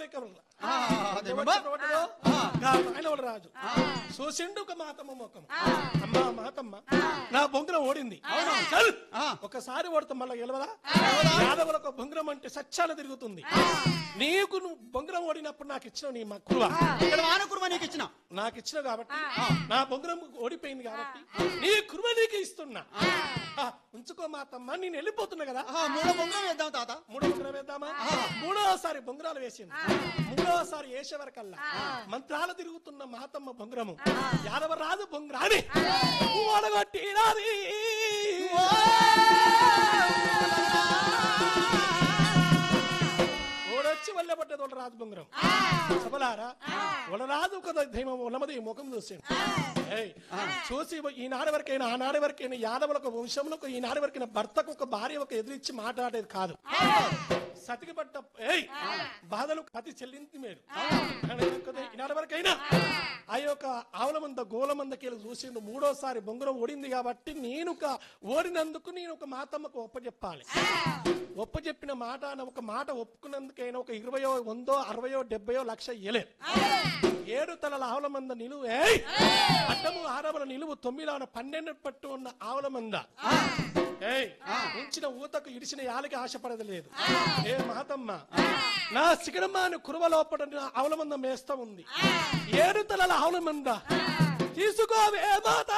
కోరిక ఆ, అదేమమ్మా? ఆయన రాజు చూసిండు ఒక మాతమ్మ ముఖం అమ్మా మాతమ్మ నా బొంగురం ఓడింది చల్. ఆ. ఒకసారి ఓడితే మళ్ళీ గెలవదా యాదవులకు బొంగురం అంటే సచ్చాల తిరుగుతుంది నీకు నువ్వు బొంగురం ఓడినప్పుడు నాకు ఇచ్చిన నీ మక్కువ ఇక్కడ వాన కుర్మ నీకు ఇచ్చిన నాకు ఇచ్చిన కాబట్టి నా బొంగురం ఓడిపోయింది కాబట్టి నీ కుర్మ నీకు ఇస్తున్నా ఆ, ఉంచుకో మాతమ్మ నేను వెళ్ళిపోతున్నా కదా ఆ, మూడో బొంగరం వేద్దాం తాత మూడో బొంగరం వేద్దామా మూడోసారి బొంగరాలు వేసింది మూడోసారి వేసే వరకల్లా మంత్రాలు తిరుగుతున్న మాతమ్మ బొంగరము యాదవ రాజు బొంగరాని ఓడగొట్టినాది ఓడొచ్చి వల్లబడ్డది వాళ్ళ రాజు బొంగరం సబలారా వాళ్ళ రాజు ఒక దైవం ఉలమది ముఖం చూసిండు ఏయ్, చూసి ఈనాడు వరకైనా ఆనాడు వరకైనా యాదవులకు వంశంలో ఈనాడు వరకైనా భర్తకు ఒక భార్య ఒక ఎదిరించి మాట్లాడేది కాదు సతికి పట్ట ఏయ్ బాధలు పతి చెల్లింది మీరు ఈనాడు వరకైనా ఆ యొక్క ఆవుల మంద గోల మందకి చూసిండు మూడోసారి బొంగురం ఓడింది కాబట్టి నేను ఒక ఓడినందుకు నేను ఒక మాతమ్మకు ఒప్పజెప్పాలి ఒప్పజెప్పిన మాట అన్న ఒక మాట ఒప్పుకున్నందుకైనా ఒక ఇరవయో వందో అరవయో డెబ్బయో లక్ష ఇయలే ఏడు తలల ఆవుల మంద నిలువు ఏయ్! అడ్డము ఆరముల నిలువు తొమ్మిది పన్నెండు పట్టు ఉన్న ఆవుల మంద ఏయ్ ఉంచిన ఊతకు ఇడిచిన యాలకి ఆశపడదలేదు ఏ మహతమ్మ నా శిఖరమాని కురువ లోపల నా ఆవుల మంద మేస్తా ఉంది ఏడు తలల ఆవుల మంద తీసుకోవే మాత